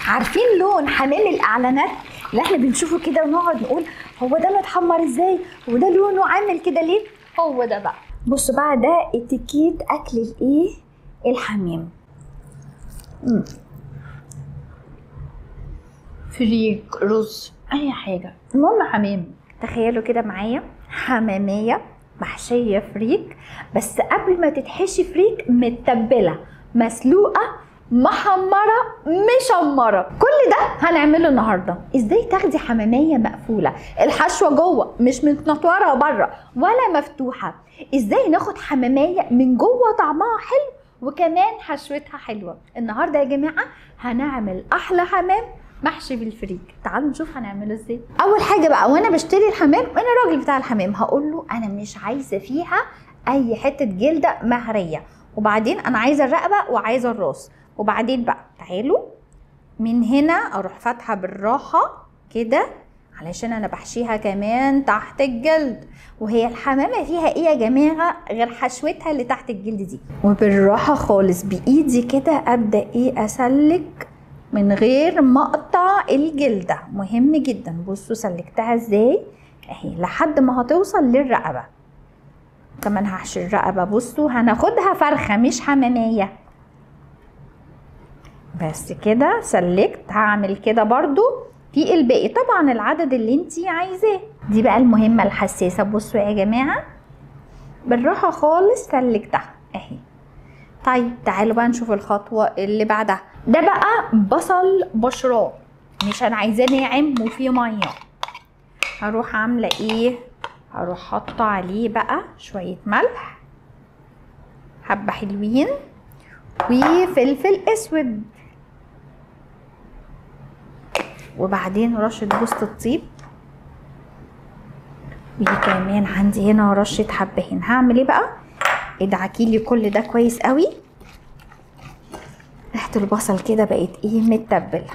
عارفين لون حمام الاعلانات اللي احنا بنشوفه كده ونقعد نقول هو ده متحمر ازاي وده لونه عامل كده ليه هو ده بقى بصوا بقى ده اتيكيت اكل الايه الحمام مم. فريك رز اي حاجه المهم حمام تخيلوا كده معايا حماميه محشيه فريك بس قبل ما تتحشي فريك متبله مسلوقه محمره مشمره كل ده هنعمله النهارده ازاي تاخدي حماميه مقفوله الحشوه جوه مش متنطوره بره ولا مفتوحه ازاي ناخد حماميه من جوه طعمها حلو وكمان حشوتها حلوه النهارده يا جماعه هنعمل احلى حمام محشي بالفريك تعالوا نشوف هنعمله ازاي اول حاجه بقى وانا بشتري الحمام وانا الراجل بتاع الحمام هقول له انا مش عايزه فيها اي حته جلده مهريه وبعدين انا عايزه الرقبه وعايزه الراس وبعدين بقى تعالوا من هنا اروح فاتحه بالراحه كده علشان انا بحشيها كمان تحت الجلد وهي الحمامه فيها ايه يا جماعه غير حشوتها اللي تحت الجلد دي وبالراحه خالص بايدي كده ابدا ايه اسلك من غير ما اقطع الجلده مهم جدا بصوا سلكتها ازاي اهي لحد ما هتوصل للرقبه كمان هحشي الرقبه بصوا هناخدها فرخه مش حماميه بس كده سلكت هعمل كده برضو في الباقي طبعا العدد اللي انتي عايزاه دي بقى المهمه الحساسه بصوا يا جماعه بالراحه خالص سلكتها اهي طيب تعالوا بقى نشوف الخطوه اللي بعدها ده بقى بصل بشراه مش انا عايزاه ناعم وفيه ميه هروح عامله ايه هروح حاطه عليه بقى شويه ملح حبه حلوين وفلفل اسود وبعدين رشه جوز الطيب وكمان عندي هنا رشه حبهان هعمل ايه بقى ادعكي لي كل ده كويس قوي ريحه البصل كده بقت ايه متبله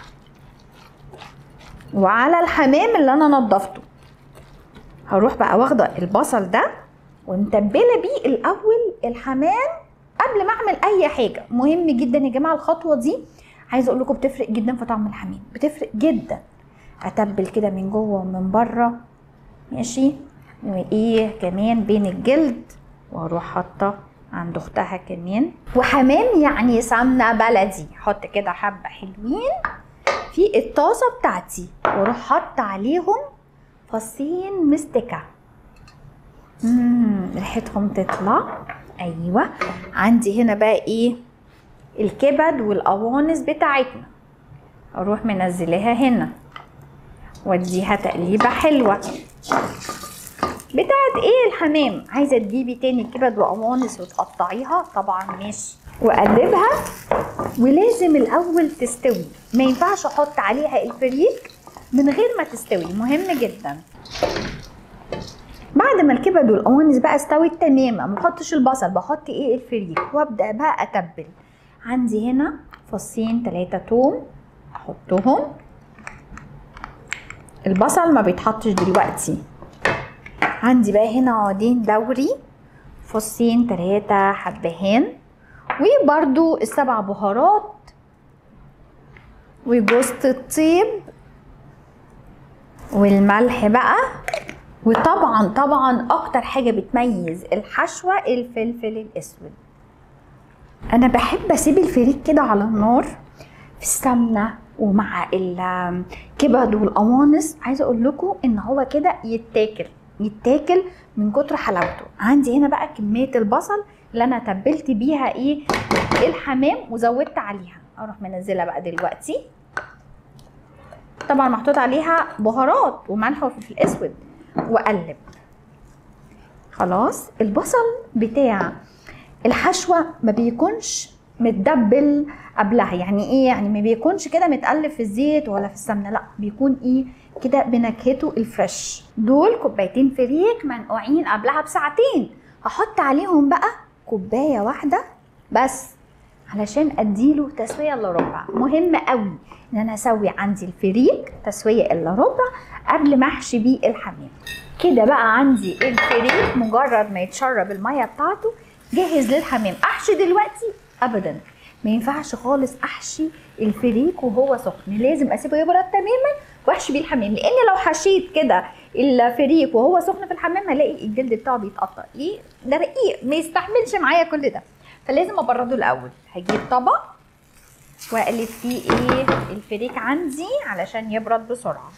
وعلى الحمام اللي انا نضفته هروح بقى واخده البصل ده ومتبله بيه الاول الحمام قبل ما اعمل اي حاجه مهم جدا يا جماعه الخطوه دي عايزه اقول لكم بتفرق جدا في طعم الحمام بتفرق جدا اتبل كده من جوه ومن بره ماشي وايه كمان بين الجلد واروح حاطه عند اختها كمان وحمام يعني سمنه بلدي احط كده حبه حلوين في الطاسه بتاعتي واروح حاطه عليهم فصين مستكه امم ريحتهم تطلع ايوه عندي هنا بقى ايه الكبد والقوانص بتاعتنا اروح منزلاها هنا واديها تقليبه حلوه بتاعت ايه الحمام عايزه تجيبي تاني كبد وقوانص وتقطعيها طبعا ماشي واقلبها ولازم الاول تستوي ما ينفعش احط عليها الفريك من غير ما تستوي مهم جدا بعد ما الكبد والقوانص بقى استوت تماما ما بحطش البصل بحط ايه الفريك وابدا بقى اتبل عندي هنا فصين تلاتة توم احطهم البصل ما بيتحطش دلوقتي عندي بقى هنا عودين دوري فصين تلاتة حبهان وبرده السبع بهارات وجوزة الطيب والملح بقى وطبعا طبعا اكتر حاجة بتميز الحشوة الفلفل الاسود انا بحب اسيب الفريك كده على النار في السمنة ومع الكبد والقوانص عايزة اقول لكم ان هو كده يتاكل يتاكل من كتر حلاوته عندي هنا بقى كميه البصل اللي انا تبلت بيها ايه الحمام وزودت عليها اروح منزلها بقى دلوقتي طبعا محطوط عليها بهارات وملح وفلفل اسود واقلب خلاص البصل بتاع الحشوه ما بيكونش متدبل قبلها يعني ايه يعني ما بيكونش كده متقلب في الزيت ولا في السمنه لا بيكون ايه كده بنكهته الفريش دول كوبايتين فريك منقوعين قبلها بساعتين هحط عليهم بقى كوبايه واحده بس علشان اديله تسويه الا ربع مهم قوي ان انا اسوي عندي الفريك تسويه الا ربع قبل ما احشي بيه الحمام كده بقى عندي الفريك مجرد ما يتشرب الميه بتاعته جاهز للحمام احشي دلوقتي ابدا ما ينفعش خالص احشي الفريك وهو سخن لازم اسيبه يبرد تماما واحشي بيه الحمام لان لو حشيت كده الفريك وهو سخن في الحمام هلاقي الجلد بتاعه بيتقطع ليه ده رقيق ما يستحملش معايا كل ده فلازم ابرده الاول هجيب طبق واقلب فيه ايه الفريك عندي علشان يبرد بسرعه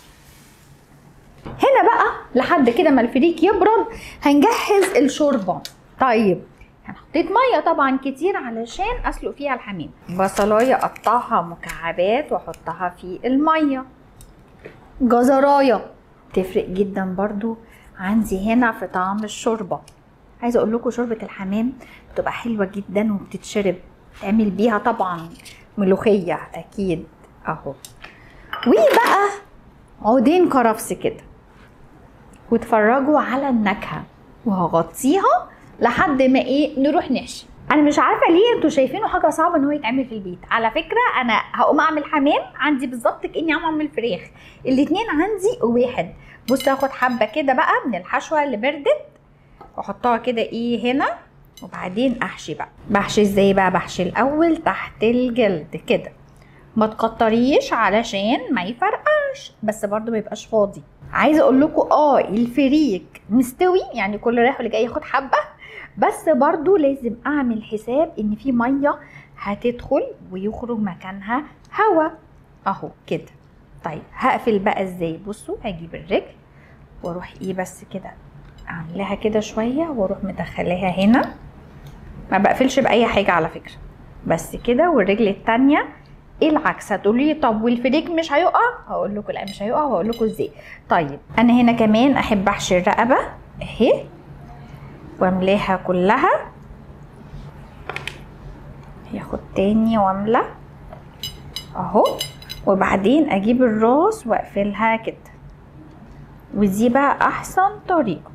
هنا بقى لحد كده ما الفريك يبرد هنجهز الشوربه طيب انا حطيت ميه طبعا كتير علشان اسلق فيها الحمام بصلايه اقطعها مكعبات واحطها في الميه جزرايه تفرق جدا برضو عندي هنا في طعم الشوربه عايزه اقول لكم شوربه الحمام بتبقى حلوه جدا وبتتشرب تعمل بيها طبعا ملوخيه اكيد اهو وبقى عودين كرفس كده واتفرجوا على النكهه وهغطيها لحد ما ايه نروح نحشي انا مش عارفه ليه انتوا شايفينه حاجه صعبه ان هو يتعمل في البيت على فكره انا هقوم اعمل حمام عندي بالظبط كاني عم اعمل فراخ الاتنين عندي واحد بصوا هاخد حبه كده بقى من الحشوه اللي بردت واحطها كده ايه هنا وبعدين احشي بقى بحشي ازاي بقى بحشي الاول تحت الجلد كده ما تكتريش علشان ما يفرقعش بس برضو ما يبقاش فاضي عايزه اقول لكم اه الفريك مستوي يعني كل رايح واللي جاي ياخد حبه بس برضو لازم اعمل حساب ان في ميه هتدخل ويخرج مكانها هوا اهو كده طيب هقفل بقى ازاي بصوا هجيب الرجل واروح ايه بس كده اعملها كده شويه واروح مدخلاها هنا ما بقفلش باي حاجه على فكره بس كده والرجل التانية العكس هتقولوا لي طب والفريك مش هيقع هقول لكم لا مش هيقع وهقول لكم ازاي طيب انا هنا كمان احب احشي الرقبه اهي واملاها كلها ياخد تاني واملى اهو وبعدين اجيب الراس واقفلها كده ودي بقى احسن طريقه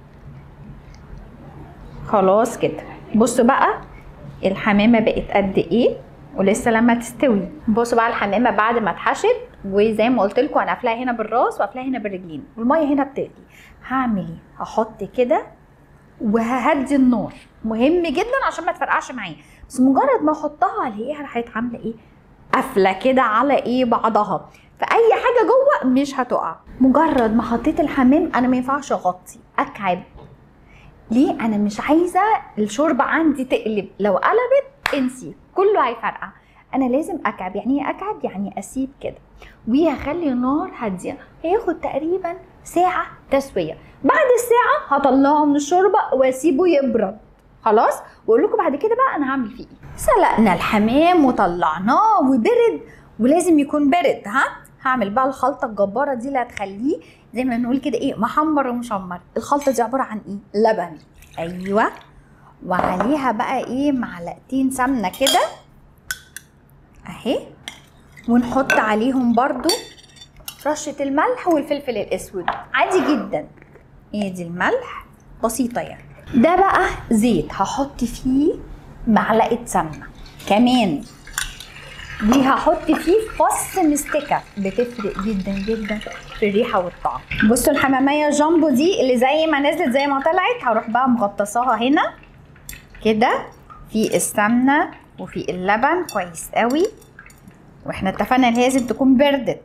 خلاص كده بصوا بقى الحمامه بقت قد ايه ولسه لما تستوي بصوا بقى الحمامه بعد ما اتحشت وزي ما قلت لكم انا قافلاها هنا بالراس وقافلاها هنا بالرجلين والميه هنا بتغلي هعمل ايه هحط كده وههدي النار مهم جدا عشان ما تفرقعش معايا بس مجرد ما احطها الاقيها راحت عامله ايه قافله كده على ايه بعضها فاي حاجه جوه مش هتقع مجرد ما حطيت الحمام انا ما ينفعش اغطي اكعب ليه انا مش عايزه الشوربه عندي تقلب لو قلبت انسي كله هيفرقع انا لازم اكعب يعني ايه اكعب يعني اسيب كده وهخلي النار هاديه هياخد تقريبا ساعه تسويه بعد الساعه هطلعه من الشوربه واسيبه يبرد خلاص واقول لكم بعد كده بقى انا هعمل فيه ايه سلقنا الحمام وطلعناه وبرد ولازم يكون برد ها هعمل بقى الخلطه الجباره دي اللي هتخليه زي ما بنقول كده ايه محمر ومشمر الخلطه دي عباره عن ايه لبن ايوه وعليها بقى ايه معلقتين سمنه كده اهي ونحط عليهم برضو رشة الملح والفلفل الاسود عادي جدا ايه دي الملح بسيطة يعني ده بقى زيت هحط فيه معلقة سمنة كمان دي هحط فيه فص مستكة بتفرق جدا جدا في الريحة والطعم بصوا الحمامية جامبو دي اللي زي ما نزلت زي ما طلعت هروح بقى مغطساها هنا كده في السمنة وفي اللبن كويس قوي واحنا اتفقنا ان لازم تكون بردت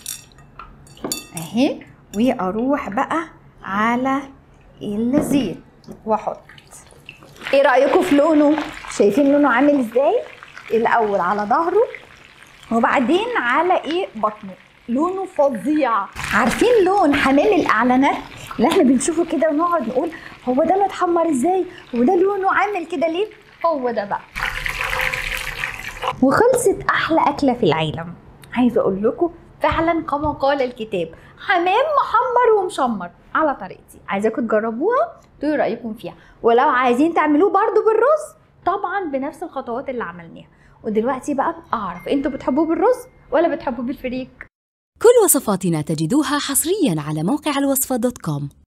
اهي واروح بقى على الزيت واحط ايه رايكم في لونه شايفين لونه عامل ازاي الاول على ظهره وبعدين على ايه بطنه لونه فظيع عارفين لون حمام الاعلانات اللي احنا بنشوفه كده ونقعد نقول هو ده متحمر ازاي هو ده لونه عامل كده ليه هو ده بقى وخلصت احلى اكله في العالم عايزه اقول لكم فعلا كما قال الكتاب حمام محمر ومشمر على طريقتي عايزاكم تجربوها تقولوا رايكم فيها ولو عايزين تعملوه برضو بالرز طبعا بنفس الخطوات اللي عملناها ودلوقتي بقى اعرف انتوا بتحبوه بالرز ولا بتحبوه بالفريك كل وصفاتنا تجدوها حصريا على موقع الوصفة دوت كوم